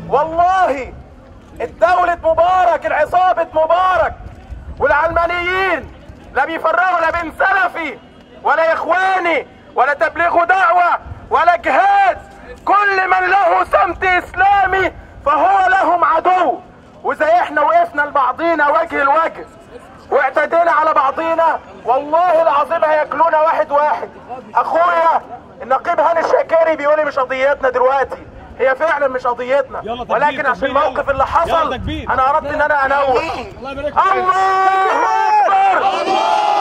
والله الدولة مبارك العصابة مبارك والعلمانيين لا بيفرقوا لا بين سلفي ولا اخواني ولا تبليغ دعوة ولا جهاد كل من له سمت اسلامي فهو لهم عدو وزي احنا وقفنا لبعضينا وجه لوجه واعتدينا على بعضينا والله العظيم هياكلونا واحد واحد اخويا النقيب هاني الشاكري بيقول لي مش قضيتنا دلوقتي هي فعلا مش قضيتنا يلا تكبير، ولكن عشان تكبير، الموقف يلا. اللي حصل يلا تكبير. انا اردت ان انا انوه الله يبارك فيك الله اكبر